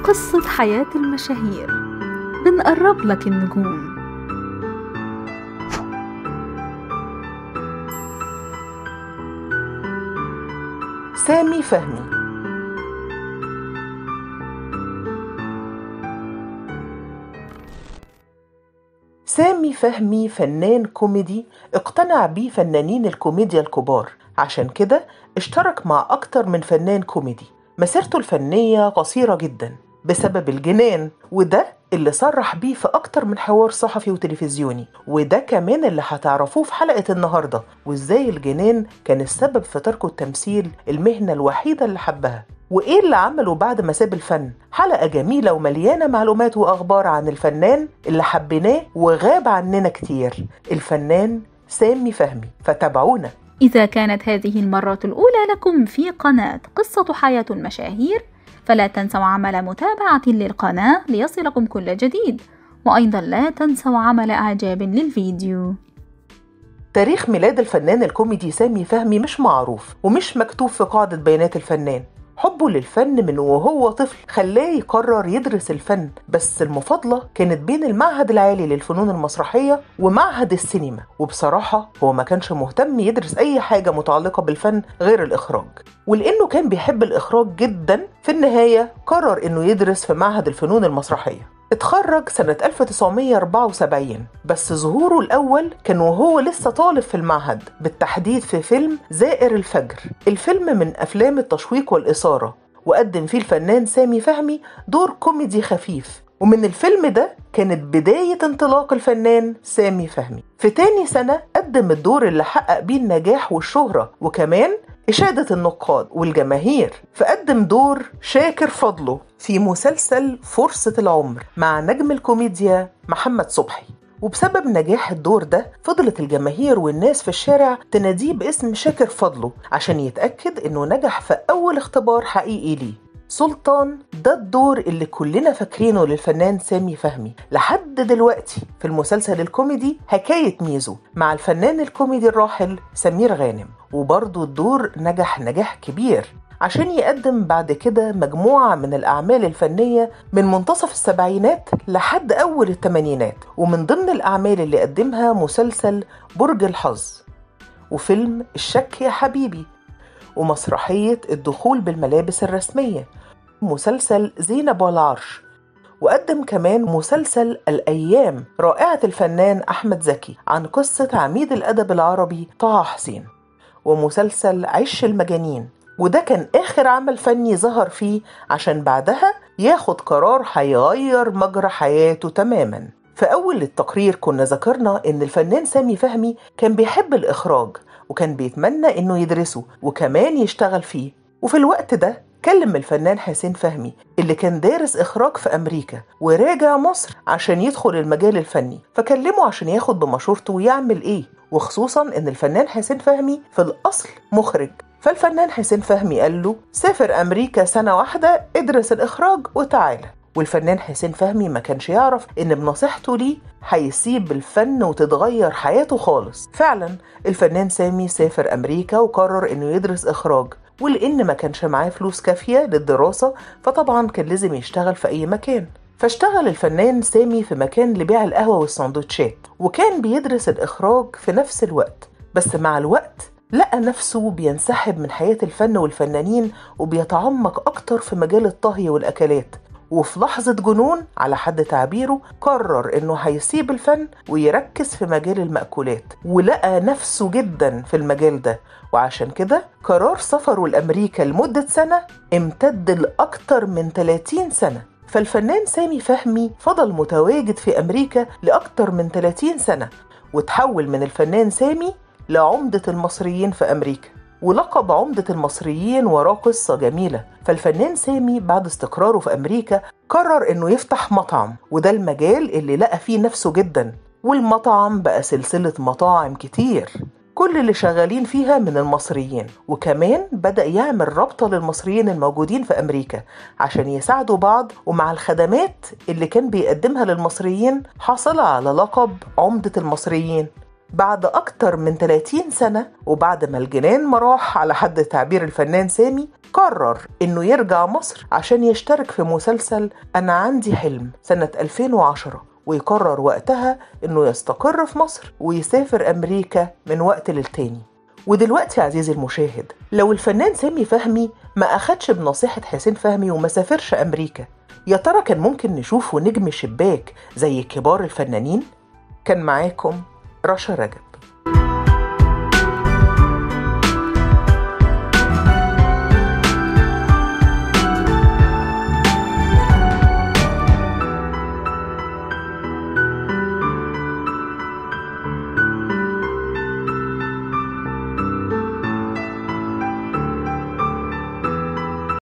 قصة حياة المشاهير بنقرب لك النجوم سامي فهمي سامي فهمي فنان كوميدي اقتنع بيه فنانين الكوميديا الكبار عشان كده اشترك مع أكتر من فنان كوميدي مسيرته الفنية قصيرة جدا بسبب الجنان وده اللي صرح بيه في أكتر من حوار صحفي وتلفزيوني وده كمان اللي هتعرفوه في حلقة النهاردة وإزاي الجنان كان السبب في تركه التمثيل المهنة الوحيدة اللي حبها وإيه اللي عمله بعد ما ساب الفن حلقة جميلة ومليانة معلومات وأخبار عن الفنان اللي حبيناه وغاب عننا كتير الفنان سامي فهمي فتابعونا إذا كانت هذه المرة الأولى لكم في قناة قصة حياة المشاهير فلا تنسوا عمل متابعة للقناة ليصلكم كل جديد وأيضا لا تنسوا عمل إعجاب للفيديو تاريخ ميلاد الفنان الكوميدي سامي فهمي مش معروف ومش مكتوب في قاعدة بيانات الفنان حبه للفن من وهو طفل خلاه يقرر يدرس الفن بس المفاضلة كانت بين المعهد العالي للفنون المسرحية ومعهد السينما وبصراحة هو ما كانش مهتم يدرس أي حاجة متعلقة بالفن غير الإخراج ولأنه كان بيحب الإخراج جدا في النهاية قرر إنه يدرس في معهد الفنون المسرحية اتخرج سنة 1974 بس ظهوره الأول كان وهو لسه طالب في المعهد بالتحديد في فيلم زائر الفجر الفيلم من أفلام التشويق والإثارة وقدم فيه الفنان سامي فهمي دور كوميدي خفيف ومن الفيلم ده كانت بداية انطلاق الفنان سامي فهمي في تاني سنة قدم الدور اللي حقق بيه النجاح والشهرة وكمان إشادة النقاد والجماهير فقدم دور شاكر فضله في مسلسل فرصة العمر مع نجم الكوميديا محمد صبحي وبسبب نجاح الدور ده فضلت الجماهير والناس في الشارع تناديه باسم شاكر فضله عشان يتأكد إنه نجح في أول اختبار حقيقي ليه سلطان ده الدور اللي كلنا فاكرينه للفنان سامي فهمي لحد دلوقتي في المسلسل الكوميدي حكاية ميزو مع الفنان الكوميدي الراحل سمير غانم وبرضه الدور نجح نجاح كبير عشان يقدم بعد كده مجموعة من الأعمال الفنية من منتصف السبعينات لحد أول الثمانينات ومن ضمن الأعمال اللي قدمها مسلسل برج الحظ وفيلم الشك يا حبيبي ومسرحية الدخول بالملابس الرسمية مسلسل زينب والعرش وقدم كمان مسلسل الأيام رائعة الفنان أحمد زكي عن قصة عميد الأدب العربي طه حسين ومسلسل عش المجانين وده كان آخر عمل فني ظهر فيه عشان بعدها ياخد قرار هيغير مجرى حياته تماما في أول التقرير كنا ذكرنا إن الفنان سامي فهمي كان بيحب الإخراج وكان بيتمنى إنه يدرسه وكمان يشتغل فيه وفي الوقت ده كلم الفنان حسين فهمي اللي كان دارس إخراج في أمريكا وراجع مصر عشان يدخل المجال الفني فكلمه عشان ياخد بمشورته ويعمل إيه وخصوصا إن الفنان حسين فهمي في الأصل مخرج فالفنان حسين فهمي قال له سافر أمريكا سنة واحدة ادرس الإخراج وتعالى والفنان حسين فهمي ما كانش يعرف ان بنصيحته ليه هيسيب الفن وتتغير حياته خالص فعلا الفنان سامي سافر امريكا وقرر انه يدرس اخراج ولان ما كانش معاه فلوس كافيه للدراسه فطبعا كان لازم يشتغل في اي مكان فاشتغل الفنان سامي في مكان لبيع القهوه والسندوتشات وكان بيدرس الاخراج في نفس الوقت بس مع الوقت لقى نفسه بينسحب من حياة الفن والفنانين وبيتعمق أكتر في مجال الطهي والأكلات وفي لحظة جنون على حد تعبيره قرر انه هيسيب الفن ويركز في مجال المأكولات ولقى نفسه جدا في المجال ده وعشان كده قرار سفره لأمريكا لمدة سنة امتد لأكتر من 30 سنة فالفنان سامي فهمي فضل متواجد في أمريكا لأكتر من 30 سنة وتحول من الفنان سامي لعمدة المصريين في أمريكا ولقب عمدة المصريين وراه قصة جميلة فالفنان سامي بعد استقراره في أمريكا قرر إنه يفتح مطعم وده المجال اللي لقى فيه نفسه جدا والمطعم بقى سلسلة مطاعم كتير كل اللي شغالين فيها من المصريين وكمان بدأ يعمل رابطة للمصريين الموجودين في أمريكا عشان يساعدوا بعض ومع الخدمات اللي كان بيقدمها للمصريين حصل على لقب عمدة المصريين بعد أكتر من 30 سنة وبعد ما الجنان ما راح على حد تعبير الفنان سامي قرر إنه يرجع مصر عشان يشترك في مسلسل أنا عندي حلم سنة 2010 ويقرر وقتها إنه يستقر في مصر ويسافر أمريكا من وقت للتاني ودلوقتي يا عزيزي المشاهد لو الفنان سامي فهمي ما أخدش بنصيحة حسين فهمي وما سافرش أمريكا يا ترى كان ممكن نشوفه نجم شباك زي كبار الفنانين؟ كان معاكم رشا رجب